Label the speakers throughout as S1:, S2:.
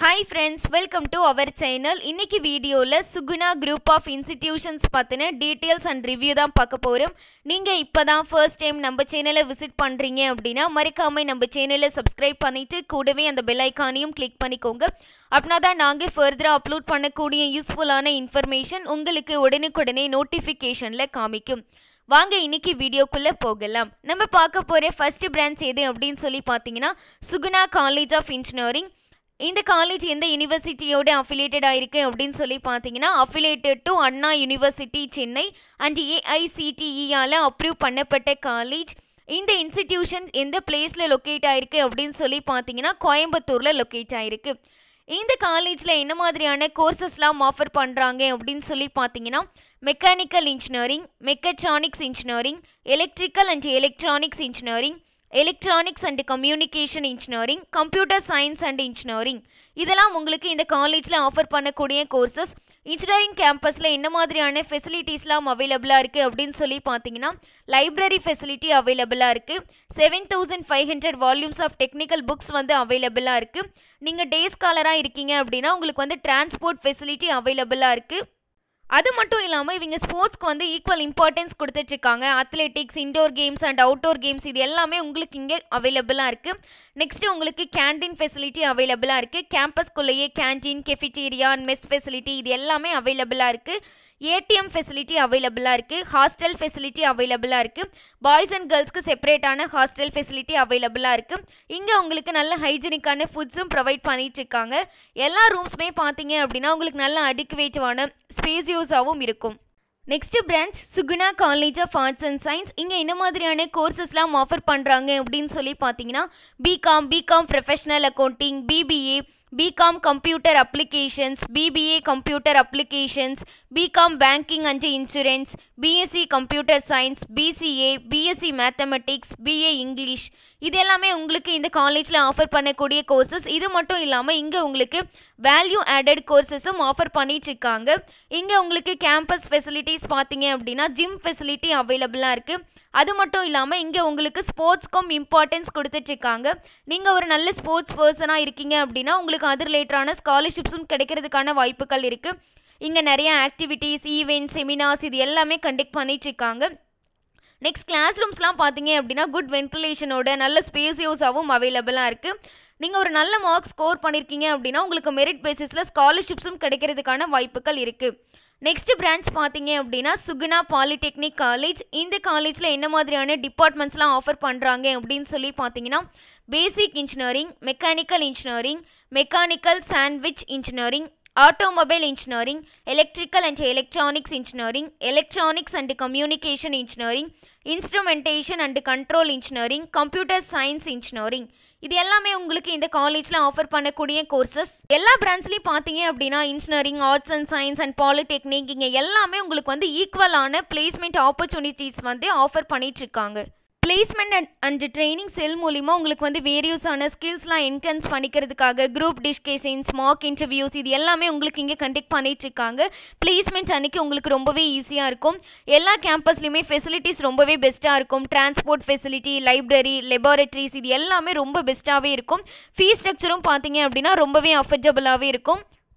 S1: hi friends welcome to our channel இன்னைக்கு வீடியோவில் Suguna group of institutions பற்றின டீட்டெயில்ஸ் அண்ட் ரிவ்யூ தான் பார்க்க போகிறோம் நீங்கள் இப்போ தான் ஃபர்ஸ்ட் டைம் நம்ம சேனலை விசிட் பண்ணுறீங்க அப்படின்னா மறக்காமல் நம்ம சேனலை சப்ஸ்கிரைப் பண்ணிவிட்டு கூடவே அந்த பெல் ஐக்கானையும் கிளிக் பண்ணிக்கோங்க அப்படின்னா தான் நாங்கள் ஃபர்தராக அப்லோட் பண்ணக்கூடிய யூஸ்ஃபுல்லான இன்ஃபர்மேஷன் உங்களுக்கு உடனுக்குடனே நோட்டிஃபிகேஷனில் காமிக்கும் வாங்க இன்னைக்கு வீடியோக்குள்ளே போகலாம் நம்ம பார்க்க போகிற ஃபர்ஸ்ட் பிரான்ச் எது அப்படின்னு சொல்லி பார்த்தீங்கன்னா சுகுணா காலேஜ் ஆஃப் இன்ஜினியரிங் இந்த காலேஜ் எந்த யூனிவர்சிட்டியோட அஃபிலியேட்டட் ஆயிருக்கு அப்படின்னு சொல்லி பார்த்தீங்கன்னா affiliated to Anna university Chennai and ஏஐசிடிஇயால் அப்ரூவ் பண்ணப்பட்ட காலேஜ் இந்த இன்ஸ்டிடியூஷன் எந்த பிளேஸில் லொக்கேட் ஆயிருக்கு அப்படின்னு சொல்லி பார்த்தீங்கன்னா கோயம்புத்தூரில் லொக்கேட் ஆயிருக்கு இந்த காலேஜில் என்ன மாதிரியான கோர்சஸ்லாம் ஆஃபர் பண்ணுறாங்க அப்படின்னு சொல்லி பார்த்தீங்கன்னா mechanical engineering mechatronics engineering electrical and electronics engineering electronics and communication engineering computer science and engineering இதெல்லாம் உங்களுக்கு இந்த காலேஜில் ஆஃபர் பண்ணக்கூடிய கோர்சஸ் இன்ஜினியரிங் கேம்பஸில் என்ன மாதிரியான ஃபெசிலிட்டிஸ்லாம் அவைலபிளாக இருக்குது அப்படின்னு சொல்லி பார்த்தீங்கன்னா லைப்ரரி ஃபெசிலிட்டி அவைலபிளாக இருக்குது seven thousand five hundred volumes of technical books வந்து அவைலபிளாக இருக்குது நீங்கள் டே ஸ்காலராக இருக்கீங்க அப்படின்னா உங்களுக்கு வந்து டிரான்ஸ்போர்ட் ஃபெசிலிட்டி அவைலபிளாக இருக்குது அது மட்டும் இல்லாமல் இவங்க ஸ்போர்ட்ஸ்க்கு வந்து ஈக்குவல் இம்பார்ட்டன்ஸ் கொடுத்துட்ருக்காங்க athletics indoor games and outdoor games இது எல்லாமே உங்களுக்கு இங்கே அவைலபிளாக இருக்குது நெக்ஸ்ட்டு உங்களுக்கு கேண்டீன் ஃபெசிலிட்டி அவைலபிளாக இருக்குது கேம்பஸ்குள்ளேயே கேண்டீன் கெஃபிட்டீரியா மெஸ் ஃபெசிலிட்டி இது எல்லாமே அவைலபிளாக இருக்குது ஏடிஎம் ஃபெசிலிட்டி அவைலபிளாக இருக்குது ஹாஸ்டல் ஃபெசிலிட்டி அவைலபிளாக இருக்குது பாய்ஸ் அண்ட் கேர்ள்ஸ்க்கு செப்பரேட்டான ஹாஸ்டல் ஃபெசிலிட்டி அவைலபிளாக இருக்குது இங்கே உங்களுக்கு நல்ல ஹைஜீனிக்கான ஃபுட்ஸும் ப்ரொவைட் பண்ணிகிட்ருக்காங்க எல்லா ரூம்ஸுமே பார்த்தீங்க அப்படின்னா உங்களுக்கு நல்ல அடிக்குவேட்டிவான ஸ்பேசியோஸாகவும் இருக்கும் next branch Suguna college of arts and science இங்கே என்ன மாதிரியான கோர்சஸ்லாம் ஆஃபர் பண்ணுறாங்க அப்படின்னு சொல்லி பார்த்தீங்கன்னா BCom BCom professional accounting BBA BCom computer applications BBA computer applications BCom banking and insurance BSc computer science BCA BSc mathematics BA English இது எல்லாமே உங்களுக்கு இந்த காலேஜில் ஆஃபர் பண்ணக்கூடிய கோர்சஸ் இது மட்டும் இல்லாமல் இங்கே உங்களுக்கு வேல்யூ ஆடட் கோர்சஸும் ஆஃபர் பண்ணிகிட்ருக்காங்க இங்கே உங்களுக்கு கேம்பஸ் ஃபெசிலிட்டிஸ் பார்த்தீங்க அப்படின்னா ஜிம் ஃபெசிலிட்டி அவைலபிளாக இருக்குது அது மட்டும் இல்லாமல் இங்கே உங்களுக்கு ஸ்போர்ட்ஸ்க்கும் இம்பார்ட்டன்ஸ் கொடுத்துட்ருக்காங்க நீங்கள் ஒரு நல்ல ஸ்போர்ட்ஸ் பர்சனாக இருக்கீங்க அப்படின்னா உங்களுக்கு அது ரிலேட்டடான ஸ்காலர்ஷிப்ஸும் கிடைக்கிறதுக்கான வாய்ப்புகள் இருக்குது இங்கே நிறைய ஆக்டிவிட்டீஸ் ஈவெண்ட்ஸ் செமினார்ஸ் இது எல்லாமே கண்டக்ட் பண்ணிகிட்ருக்காங்க நெக்ஸ்ட் கிளாஸ் ரூம்ஸ்லாம் பார்த்தீங்க அப்படின்னா குட் வென்டிலேஷனோட நல்ல ஸ்பேசியோஸாகவும் அவைலபிளாக இருக்குது நீங்கள் ஒரு நல்ல மார்க் ஸ்கோர் பண்ணியிருக்கீங்க அப்படின்னா உங்களுக்கு மெரிட் பேசிஸில் ஸ்காலர்ஷிப்ஸும் கிடைக்கிறதுக்கான வாய்ப்புகள் இருக்குது நெக்ஸ்ட் பிரான்ச் பார்த்தீங்க அப்படின்னா சுகுணா பாலிடெக்னிக் காலேஜ் இந்த காலேஜில் என்ன மாதிரியான டிபார்ட்மெண்ட்ஸ்லாம் ஆஃபர் பண்ணுறாங்க அப்படின்னு சொல்லி பார்த்தீங்கன்னா basic engineering mechanical engineering mechanical sandwich engineering automobile engineering electrical and electronics engineering electronics and communication engineering instrumentation and control engineering computer science engineering இது எல்லாமே உங்களுக்கு இந்த காலேஜில் ஆஃபர் பண்ணக்கூடிய கோர்சஸ் எல்லா பிரான்ச்லேயும் பார்த்தீங்க அப்படின்னா engineering arts and science and polytechnic இங்கே எல்லாமே உங்களுக்கு வந்து ஈக்குவலான பிளேஸ்மெண்ட் ஆப்பர்ச்சுனிட்டிஸ் வந்து ஆஃபர் பண்ணிகிட்ருக்காங்க placement and and training cell மூலிமா உங்களுக்கு வந்து வேரியஸான ஸ்கில்ஸ்லாம் என்கன்ஸ் பண்ணிக்கிறதுக்காக குரூப் டிஸ்கஷன்ஸ் மார்க் இன்டர்வியூஸ் இது எல்லாமே உங்களுக்கு இங்கே கண்டக்ட் பண்ணிட்டு இருக்காங்க பிளேஸ்மெண்ட் அன்னைக்கு உங்களுக்கு ரொம்பவே ஈஸியாக இருக்கும் எல்லா கேம்பஸ்லையுமே ஃபெசிலிட்டிஸ் ரொம்பவே பெஸ்ட்டாக இருக்கும் டிரான்ஸ்போர்ட் ஃபெசிலிட்டி லைப்ரரி லெபார்டரிஸ் இது எல்லாமே ரொம்ப பெஸ்ட்டாகவே இருக்கும் ஃபீஸ் ஸ்ட்ரக்சரும் பார்த்தீங்க அப்படின்னா ரொம்பவே அஃபர்டபுளாகவே இருக்கும்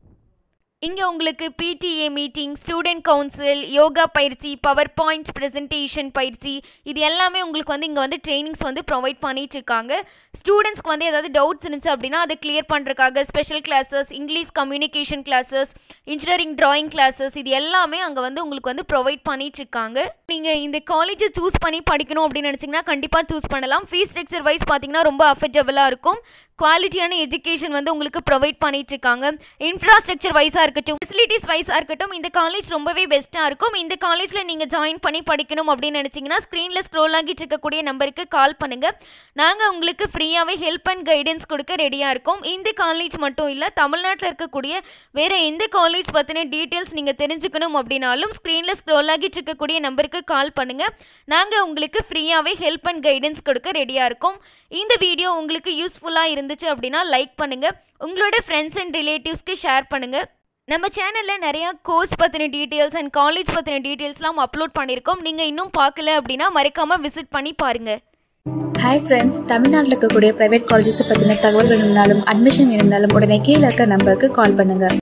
S1: இங்கே உங்களுக்கு பிடிஏ மீட்டிங் ஸ்டூடெண்ட் கவுன்சில் யோகா பயிற்சி பவர் பாயிண்ட் ப்ரெசன்டேஷன் பயிற்சி இது எல்லாமே உங்களுக்கு வந்து இங்கே வந்து ட்ரைனிங்ஸ் வந்து ப்ரொவைட் பண்ணிட்டு இருக்காங்க ஸ்டூடெண்ட்ஸ்க்கு வந்து ஏதாவது டவுட்ஸ் இருந்துச்சு அப்படின்னா அதை கிளியர் பண்ணுறதுக்காக special classes English communication classes engineering drawing classes இது எல்லாமே அங்கே வந்து உங்களுக்கு வந்து ப்ரொவைட் பண்ணிட்டு இருக்காங்க நீங்கள் இந்த காலேஜை சூஸ் பண்ணி படிக்கணும் அப்படின்னு நினச்சிங்கன்னா கண்டிப்பாக சூஸ் பண்ணலாம் ஃபீஸ் ஸ்ட்ரக்சர் வைஸ் பார்த்தீங்கன்னா ரொம்ப அஃபர்டபுளாக இருக்கும் குவாலிட்டியான எஜுகேஷன் வந்து உங்களுக்கு ப்ரொவைட் பண்ணிட்டு இருக்காங்க இன்ஃப்ராஸ்ட்ரக்சர் வைஸாக இருக்கட்டும் ஃபெசிலிட்டிஸ் வைஸாக இருக்கட்டும் இந்த காலேஜ் ரொம்பவே பெஸ்ட்டாக இருக்கும் இந்த காலேஜில் நீங்கள் ஜாயின் பண்ணி படிக்கணும் அப்படின்னு நினச்சிங்கன்னா ஸ்க்ரீனில் ஸ்க்ரோல் ஆகிட்டு இருக்கக்கூடிய நம்பருக்கு கால் பண்ணுங்கள் நாங்கள் உங்களுக்கு ஃப்ரீயாகவே ஹெல்ப் அண்ட் கைடன்ஸ் கொடுக்க ரெடியாக இருக்கோம் இந்த காலேஜ் மட்டும் இல்லை தமிழ்நாட்டில் இருக்கக்கூடிய வேறு எந்த காலேஜ் பற்றின டீட்டெயில்ஸ் நீங்கள் தெரிஞ்சுக்கணும் அப்படின்னாலும் ஸ்க்ரீனில் ஸ்க்ரோல் ஆகிட்டு இருக்கக்கூடிய நம்பருக்கு கால் பண்ணுங்கள் நாங்கள் உங்களுக்கு ஃப்ரீயாகவே ஹெல்ப் அண்ட் கைடன்ஸ் கொடுக்க ரெடியாக இருக்கோம் இந்த வீடியோ உங்களுக்கு யூஸ்ஃபுல்லாக இருந்துச்சு அப்படின்னா லைக் பண்ணுங்கள் உங்களோட ஃப்ரெண்ட்ஸ் அண்ட் ரிலேட்டிவ்ஸ்க்கு ஷேர் பண்ணுங்கள் நம்ம சேனலில் நிறையா கோர்ஸ் பற்றின டீட்டெயில்ஸ் அண்ட் காலேஜ் பற்றின டீட்டெயில்ஸ்லாம் அப்லோட் பண்ணியிருக்கோம் நீங்கள் இன்னும் பார்க்கல அப்படின்னா மறக்காமல் விசிட் பண்ணி பாருங்கள்
S2: ஹாய் ஃப்ரெண்ட்ஸ் தமிழ்நாட்டில் இருக்கக்கூடிய பிரைவேட் காலேஜஸ் பற்றின தகவல் வேணும்னாலும் அட்மிஷன் வேணும்னாலும் உடனே கீழே இருக்க நம்பருக்கு கால் பண்ணுங்க